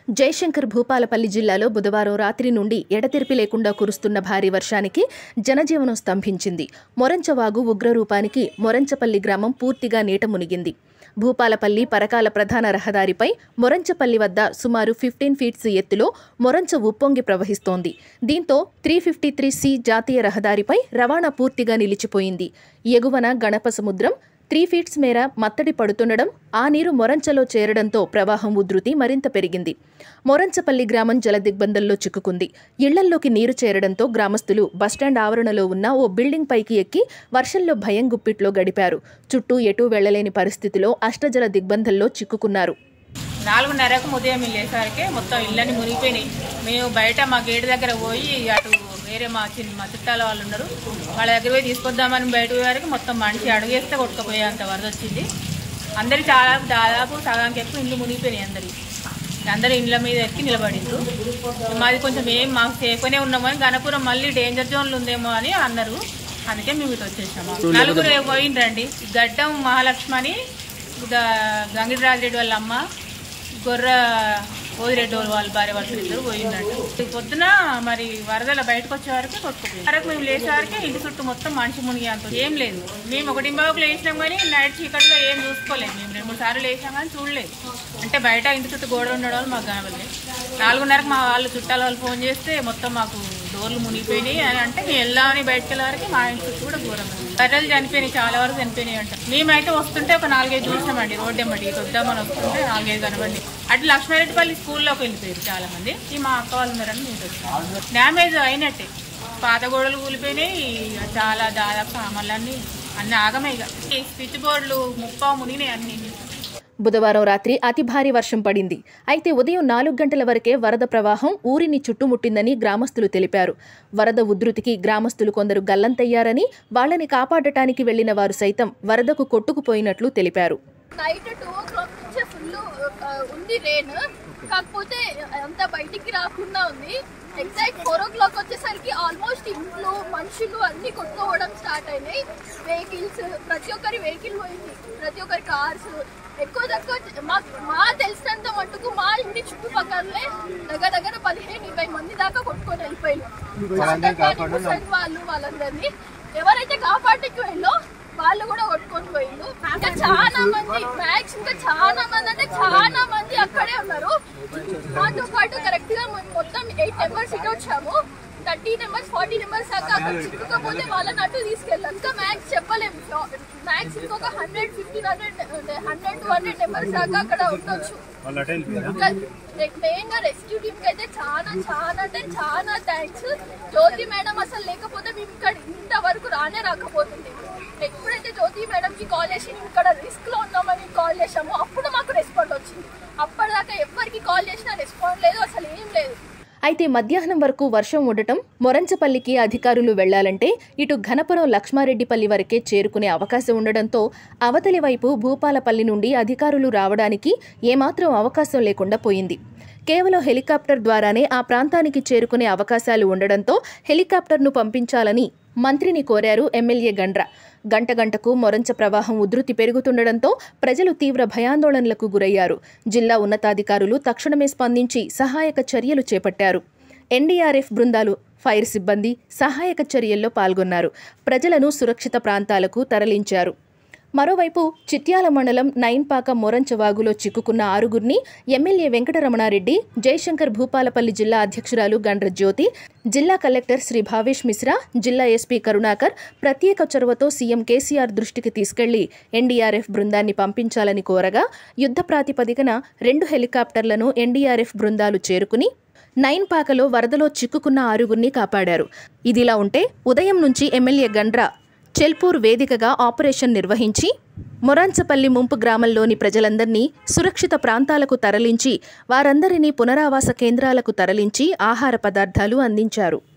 జయశంకర్ భూపాలపల్లి జిల్లాలో బుధవారం రాత్రి నుండి ఎడతెరిపి లేకుండా కురుస్తున్న భారీ వర్షానికి జనజీవనం స్తంభించింది మొరంచవాగు ఉగ్రరూపానికి మొరంచపల్లి గ్రామం పూర్తిగా నీట మునిగింది భూపాలపల్లి పరకాల ప్రధాన రహదారిపై మొరంచపల్లి వద్ద సుమారు ఫిఫ్టీన్ ఫీట్స్ ఎత్తులో మొరంచ ఉప్పొంగి ప్రవహిస్తోంది దీంతో త్రీ ఫిఫ్టీ త్రీ సి జాతీయ రహదారిపై రవాణా పూర్తిగా నిలిచిపోయింది ఎగువన గణప సముద్రం త్రీ ఫీట్స్ మేర మత్తడి పడుతుండడం ఆ నీరు మొరంచలో చేరడంతో ప్రవాహం ఉధృతి మరింత పెరిగింది మొరంచపల్లి గ్రామం జలదిగ్బంధంలో చిక్కుకుంది ఇళ్లల్లోకి నీరు చేరడంతో గ్రామస్తులు బస్టాండ్ ఆవరణలో ఉన్న ఓ బిల్డింగ్ పైకి ఎక్కి వర్షంలో భయం గుప్పిట్లో గడిపారు చుట్టూ ఎటూ వెళ్లలేని పరిస్థితిలో అష్టజల దిగ్బంధంలో చిక్కుకున్నారు నాలుగున్నరకు ఉదయం వెళ్ళేసరికి మొత్తం ఇళ్ళని మునిగిపోయినాయి మేము బయట మా గేట్ దగ్గర పోయి అటు వేరే మా చిన్న మా చుట్టాల వాళ్ళు ఉన్నారు వాళ్ళ దగ్గర పోయి తీసుకొద్దామని బయట పోయేవారికి మొత్తం మనిషి అడుగేస్తే కొట్టుకుపోయేంత వరద వచ్చింది అందరి చాలా దాదాపు సగానికి ఎక్కువ ఇల్లు మునిగిపోయినాయి అందరి అందరి ఇళ్ళ మీద ఎక్కి నిలబడిండ్రు మాది కొంచెం ఏం మాకు సేఫ్గానే ఉన్నామని గణపురం మళ్ళీ డేంజర్ జోన్లు ఉందేమో అని అన్నారు అందుకే మేము ఇటు వచ్చేసాము నలుగురు పోయిండ్రండి గడ్డం మహాలక్ష్మని గంగిరాజరెడ్డి వాళ్ళ అమ్మ గొర్ర ఓదిరెడ్డి వాళ్ళ వాళ్ళ భార్య వాళ్ళు ఇద్దరు పోయిందంట పొద్దున మరి వరదల బయటకు వచ్చే వరకు కొట్టుకుపోయింది వరకు మేము లేచే వరకే ఇంటి చుట్టూ మొత్తం మనిషి మునిగి అంత ఏం లేదు మేము ఒకటి బాబుకు లేచినాం కానీ నైట్ చీకట్లో ఏం చూసుకోలేదు మేము రెండు మూడు సార్లు లేచాం కానీ చూడలేదు అంటే బయట ఇంటి చుట్టూ గోడ ఉండడం వల్ల మాకు కనబడలేదు నాలుగున్నరకు మా వాళ్ళు చుట్టాల వాళ్ళు ఫోన్ చేస్తే మొత్తం మాకు డోర్లు మునిగిపోయినాయి అని అంటే మేము వెళ్దామని బయటకు వెళ్ళే మా ఇంటి చుట్టూ కూడా ఘోరం బర్రెలు చనిపోయినాయి చాలా వరకు చనిపోయినాయి అంటారు మేమైతే వస్తుంటే ఒక నాలుగైదు చూసినామండి రోడ్డు ఎమ్మటి ఇటు వద్దామని వస్తుంటే నాలుగైదు కనబండి అటు లక్ష్మారెడ్డిపల్లి స్కూల్లోకి వెళ్ళిపోయారు చాలా మంది ఈ మా అక్క వాళ్ళు ఉన్నారని మేము వచ్చాం డ్యామేజ్ అయినట్టే పాత గోడలు కూలిపోయినాయి చాలా దాదాపు సామాన్లన్నీ అన్ని ఆగమే ఇక ఈ స్విచ్ బోర్డులు ముప్పావు మునిగినాయి అన్ని బుధవారం రాత్రి అతి భారీ వర్షం పడింది అయితే ఉదయం నాలుగు గంటల వరకే వరద ప్రవాహం ఊరిని చుట్టుముట్టిందని గ్రామస్తులు తెలిపారు వరద ఉధృతికి గ్రామస్తులు కొందరు గల్లంతయ్యారని వాళ్ళని కాపాడటానికి వెళ్లిన వారు సైతం వరదకు కొట్టుకుపోయినట్లు తెలిపారు నైట్ టూ ఓ క్లాక్ నుంచే ఫుల్ ఉంది రెయిన్ కాకపోతే అంత బయటికి రాకుండా ఉంది ఎగ్జాక్ట్ ఫోర్ ఓ క్లాక్ వచ్చేసరికి ఆల్మోస్ట్ ఇంట్లో మనుషులు అన్ని కొట్టుకోవడం స్టార్ట్ అయినాయి వెహికల్స్ ప్రతి ఒక్కరి వెహికల్ పోయింది ప్రతి ఒక్కరి కార్స్ ఎక్కువ తక్కువ మా మా తెలిసినంత మట్టుకు మా ఇంటి చుట్టుపక్కలనే దగ్గర దగ్గర పదిహేను ఇరవై మంది దాకా కొట్టుకొని వెళ్ళిపోయారు ముసలి వాళ్ళు వాళ్ళందరినీ ఎవరైతే కాపాడకి వెళ్ళో వాళ్ళు కూడా కొట్టుకొని పోయిండు ఇంకా చాలా మంది మ్యాక్స్ ఇంకా చాలా మంది అంటే చాలా మంది అక్కడే ఉన్నారు మాతో పాటు కరెక్ట్ గా మేము మొత్తం ఎయిట్ మెంబర్స్ ఇటు వచ్చాము థర్టీ నెంబర్స్ ఫార్టీ నెంబర్స్ దాకా అక్కడ చిక్కుకపోతే వాళ్ళని అటు తీసుకెళ్ళాం ఇంకా మ్యాక్స్ చెప్పలేము మ్యాక్స్ ఇంకొక hundred fifteen hundred hundred two hundred numbers దాకా అక్కడ ఉండొచ్చు మెయిన్ గా రెస్క్యూ టీమ్ కి అయితే చాలా చాలా అంటే చాలా థ్యాంక్స్ జ్యోతి మేడం అసలు లేకపోతే మేము ఇక్కడ ఇంతవరకు రానే రాకపోతుంది ఎప్పుడైతే జ్యోతి మేడం కి కాల్ చేసి మేము ఇక్కడ రిస్క్ లో ఉన్నామని కాల్ చేసామో అప్పుడు మాకు రెస్పాండ్ వచ్చింది అప్పటిదాకా ఎవరికి కాల్ చేసినా రెస్పాండ్ లేదు అసలు ఏం లేదు అయితే మధ్యాహ్నం వరకు వర్షం ఉండటం మొరంచపల్లికి అధికారులు వెళ్లాలంటే ఇటు ఘనపురం లక్ష్మారెడ్డిపల్లి వరకే చేరుకునే అవకాశం ఉండడంతో అవతలి వైపు భూపాలపల్లి నుండి అధికారులు రావడానికి ఏమాత్రం అవకాశం లేకుండా పోయింది కేవలం హెలికాప్టర్ ద్వారానే ఆ ప్రాంతానికి చేరుకునే అవకాశాలు ఉండడంతో హెలికాప్టర్ను పంపించాలని మంత్రిని కోరారు ఎమ్మెల్యే గండ్ర గంట గంటకు మొరంచ ప్రవాహం ఉధృతి పెరుగుతుండటంతో ప్రజలు తీవ్ర భయాందోళనలకు గురయ్యారు జిల్లా ఉన్నతాధికారులు తక్షణమే స్పందించి సహాయక చర్యలు చేపట్టారు ఎన్డీఆర్ఎఫ్ బృందాలు ఫైర్ సిబ్బంది సహాయక చర్యల్లో పాల్గొన్నారు ప్రజలను సురక్షిత ప్రాంతాలకు తరలించారు మరోవైపు చిట్యాల మండలం నైన్పాక మొరంచవాగులో చిక్కుకున్న ఆరుగురిని ఎమ్మెల్యే వెంకటరమణారెడ్డి జయశంకర్ భూపాలపల్లి జిల్లా అధ్యక్షురాలు గండ్ర జ్యోతి జిల్లా కలెక్టర్ శ్రీ భావేష్ మిశ్రా జిల్లా ఎస్పీ కరుణాకర్ ప్రత్యేక చొరవతో సీఎం కేసీఆర్ దృష్టికి తీసుకెళ్లి ఎన్డీఆర్ఎఫ్ బృందాన్ని పంపించాలని కోరగా యుద్ధ ప్రాతిపదికన రెండు హెలికాప్టర్లను ఎన్డీఆర్ఎఫ్ బృందాలు చేరుకుని నైన్ పాకలో వరదలో చిక్కుకున్న ఆరుగురిని కాపాడారు ఇదిలా ఉంటే ఉదయం నుంచి ఎమ్మెల్యే గండ్ర చెల్పూర్ వేదికగా ఆపరేషన్ నిర్వహించి మొరాన్సపల్లి ముంపు గ్రామంలోని ప్రజలందరినీ సురక్షిత ప్రాంతాలకు తరలించి వారందరినీ పునరావాస కేంద్రాలకు తరలించి ఆహార పదార్థాలు అందించారు